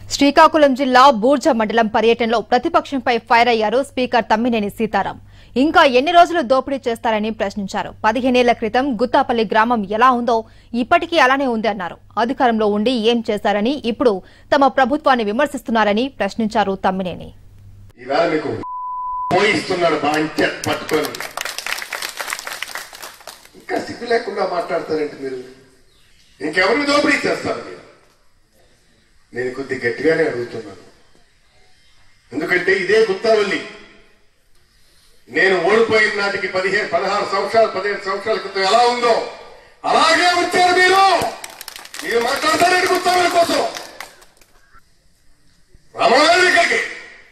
శ్రీకాకుళం జిల్లా బూర్జ మండలం పర్యటనలో ప్రతిపక్షంపై ఫైర్ అయ్యారు స్పీకర్ తమ్మినేని సీతారాం ఇంకా ఎన్ని రోజులు దోపిడీ చేస్తారని ప్రశ్నించారు పదిహేనేళ్ల క్రితం గుత్తాపల్లి గ్రామం ఎలా ఉందో ఇప్పటికీ అలానే ఉంది అన్నారు అధికారంలో ఉండి ఏం చేశారని ఇప్పుడు తమ ప్రభుత్వాన్ని విమర్శిస్తున్నారని ప్రశ్నించారు తమ్మినేని ఈవేళ మీకు పోయిస్తున్నాడు బాంచె పట్టుకొని ఇంకా సిగ్గు లేకుండా మాట్లాడతారంటే మీరు ఇంకెవరిని దోపిడీ చేస్తారు మీరు నేను కొద్ది గట్టిగానే అడుగుతున్నాను ఎందుకంటే ఇదే గుత్తావల్లి నేను ఓడిపోయిన నాటికి పదిహేను పదహారు సంవత్సరాలు పదిహేను సంవత్సరాల క్రితం ఎలా ఉందో అలాగే వచ్చారు మీరు మీరు మాట్లాడతారండి గుత్తావల్లి కోసం రామారావు ఇక్కడికి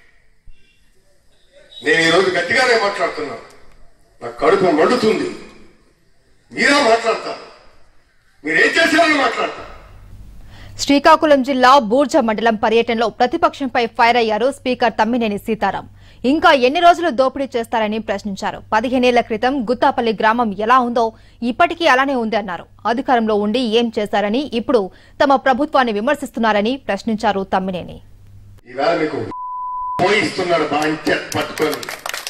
నేను ఈరోజు గట్టిగానే మాట్లాడుతున్నాను నా కడుపు మండుతుంది మీరా మాట్లాడతారు మీరేం చేశారని మాట్లాడతారు శ్రీకాకుళం జిల్లా బూర్జ మండలం పర్యటనలో ప్రతిపక్షంపై ఫైర్ అయ్యారు స్పీకర్ తమ్మినేని సీతారాం ఇంకా ఎన్ని రోజులు దోపిడీ చేస్తారని ప్రశ్నించారు పదిహేనేళ్ల క్రితం గుత్తాపల్లి గ్రామం ఎలా ఉందో ఇప్పటికీ అలానే ఉంది అన్నారు అధికారంలో ఉండి ఏం చేశారని ఇప్పుడు తమ ప్రభుత్వాన్ని విమర్శిస్తున్నారని ప్రశ్నించారు తమ్మినేని ఈవేళ మీకు పోయిస్తున్నాడు బాంచె పట్టుకొని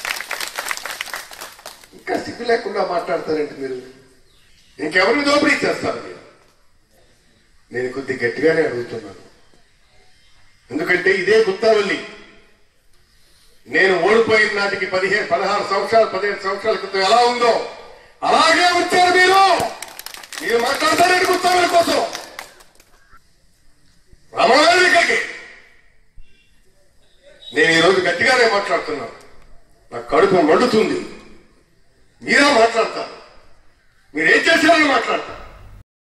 ఇంకా సిగ్గు లేకుండా మాట్లాడతారంటే మీరు ఇంకెవరిని దోపిడీ చేస్తారు మీరు నేను కొద్ది గట్టిగానే అడుగుతున్నాను ఎందుకంటే ఇదే గుత్తావల్లి నేను ఓడిపోయిన నాటికి పదిహేను పదహారు సంవత్సరాలు పదిహేను సంవత్సరాల క్రితం ఎలా ఉందో అలాగే వచ్చారు మీరు మీరు మాట్లాడతారండి గుత్తావల్లి కోసం రామారావు ఇక్కడికి నేను ఈరోజు గట్టిగానే మాట్లాడుతున్నాను నా కడుపు మండుతుంది మీరా మాట్లాడతారు మీరేం చేశారని మాట్లాడతారు